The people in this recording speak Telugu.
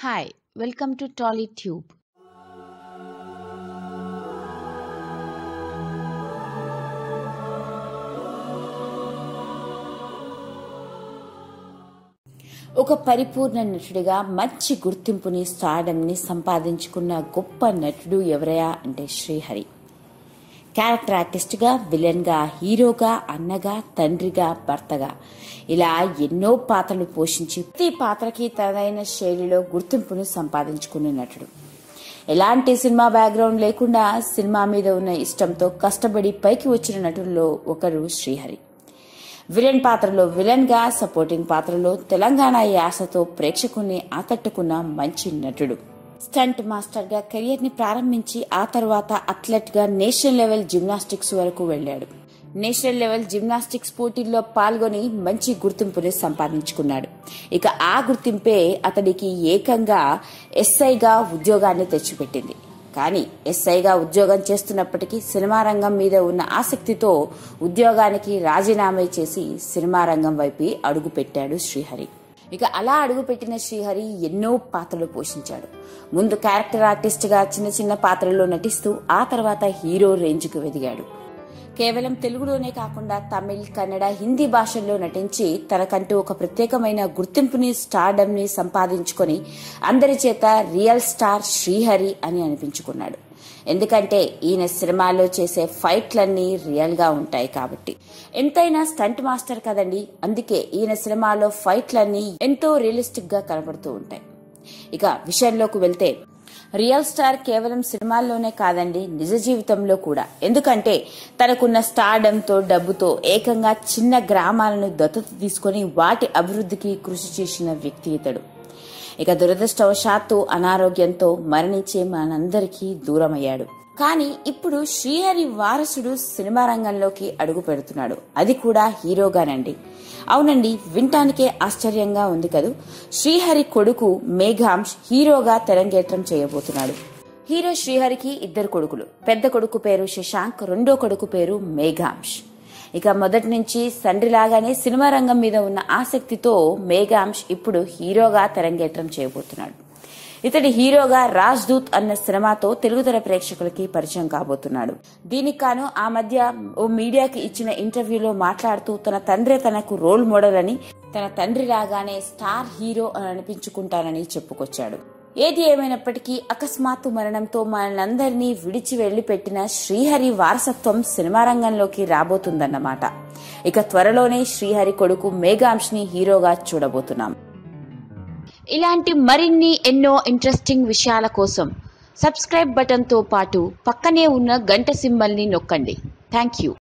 Hi, welcome to TollyTube. ఒక పరిపూర్ణ నటుడిగా మంచి గుర్తింపుని స్టార్డమ్ని సంపాదించుకున్న గొప్ప నటుడు ఎవరయా అంటే శ్రీహరి క్యారెక్టర్ ఆర్టిస్ట్గా విలన్గా హీరోగా అన్నగా తండ్రిగా భర్తగా ఇలా ఎన్నో పాత్రలు పోషించి ప్రతి పాత్రకి తనదైన శైలిలో గుర్తింపును సంపాదించుకున్న నటుడు ఎలాంటి సినిమా బ్యాక్గ్రౌండ్ లేకుండా సినిమా మీద ఉన్న ఇష్టంతో కష్టపడి పైకి వచ్చిన నటుల్లో ఒకరు శ్రీహరి విలన్ పాత్రలో విలన్ గా సపోర్టింగ్ పాత్రలో తెలంగాణ యాసతో ప్రేక్షకుల్ని ఆకట్టుకున్న మంచి నటుడు స్టంట్ మాస్టర్ గా కెరియర్ ని ప్రారంభించి ఆ తర్వాత అథ్లెట్ గా నేషనల్ లెవెల్ జిమ్నాస్టిక్స్ వరకు వెళ్లాడు నేషనల్ లెవెల్ జిమ్నాస్టిక్స్ పోటీల్లో పాల్గొని మంచి గుర్తింపుని సంపాదించుకున్నాడు ఇక ఆ గుర్తింపే అతడికి ఏకంగా ఎస్ఐగా ఉద్యోగాన్ని తెచ్చిపెట్టింది కానీ ఎస్ఐగా ఉద్యోగం చేస్తున్నప్పటికీ సినిమా రంగం మీద ఉన్న ఆసక్తితో ఉద్యోగానికి రాజీనామా చేసి సినిమా రంగం వైపు అడుగుపెట్టాడు శ్రీహరి ఇక అలా అడుగుపెట్టిన శ్రీహరి ఎన్నో పాత్రలు పోషించాడు ముందు క్యారెక్టర్ ఆర్టిస్ట్ గా చిన్న చిన్న పాత్రల్లో నటిస్తూ ఆ తర్వాత హీరో రేంజ్కు ఎదిగాడు కేవలం తెలుగులోనే కాకుండా తమిళ్ కన్నడ హిందీ భాషల్లో నటించి తనకంటూ ఒక ప్రత్యేకమైన గుర్తింపుని స్టార్డమ్ ని సంపాదించుకొని అందరి చేత రియల్ స్టార్ శ్రీహరి అని అనిపించుకున్నాడు ఎందుకంటే ఈయన సినిమాలో చేసే ఫైట్లన్నీ రియల్ గా ఉంటాయి కాబట్టి ఎంతైనా స్టంట్ మాస్టర్ కదండి అందుకే ఈయన సినిమాలో ఫైట్లన్నీ ఎంతో రియలిస్టిక్ గా కనబడుతూ ఉంటాయి ఇక విషయంలోకి వెళ్తే రియల్ స్టార్ కేవలం సినిమాల్లోనే కాదండి నిజ జీవితంలో కూడా ఎందుకంటే తనకున్న స్టార్డంతో డబ్బుతో ఏకంగా చిన్న గ్రామాలను దత్తత తీసుకొని వాటి అభివృద్ధికి కృషి చేసిన వ్యక్తి ఇతడు ఇక దురదృష్టవశాత్తు అనారోగ్యంతో మరణించే మనందరికీ దూరమయ్యాడు కానీ ఇప్పుడు శ్రీహరి వారసుడు సినిమా రంగంలోకి అడుగు పెడుతున్నాడు అది కూడా హీరోగానండి అవునండి వినటానికే ఆశ్చర్యంగా ఉంది కదూ శ్రీహరి కొడుకు మేఘాంష్ హీరోగా తెరంగేట్రం చేయబోతున్నాడు హీరో శ్రీహరికి ఇద్దరు కొడుకులు పెద్ద కొడుకు పేరు శశాంక్ రెండో కొడుకు పేరు మేఘాంష్ ఇక మొదటి నుంచి తండ్రిలాగానే సినిమా రంగం మీద ఉన్న ఆసక్తితో మేఘాంష్ ఇప్పుడు హీరోగా తెరంగేట్రం చేయబోతున్నాడు ఇతడి హీరోగా రాజ్ దూత్ అన్న సినిమాతో తెలుగుతెర ప్రేక్షకులకి పరిచయం కాబోతున్నాడు దీనికి కాను ఆ మధ్య ఓ మీడియాకి ఇచ్చిన ఇంటర్వ్యూలో మాట్లాడుతూ తన తండ్రి తనకు రోల్ మోడల్ అని తన తండ్రి లాగానే స్టార్ హీరో అని అనిపించుకుంటానని చెప్పుకొచ్చాడు ఏది ఏమైనప్పటికీ అకస్మాత్తు మరణంతో మనందరినీ విడిచి వెళ్లిపెట్టిన శ్రీహరి వారసత్వం సినిమా రంగంలోకి రాబోతుందన్నమాట ఇక త్వరలోనే శ్రీహరి కొడుకు మేఘాంష్ ని హీరోగా చూడబోతున్నాం ఇలాంటి మరిన్ని ఎన్నో ఇంట్రెస్టింగ్ విషయాల కోసం సబ్స్క్రైబ్ బటన్తో పాటు పక్కనే ఉన్న గంట సింబల్ని నొక్కండి థ్యాంక్ యూ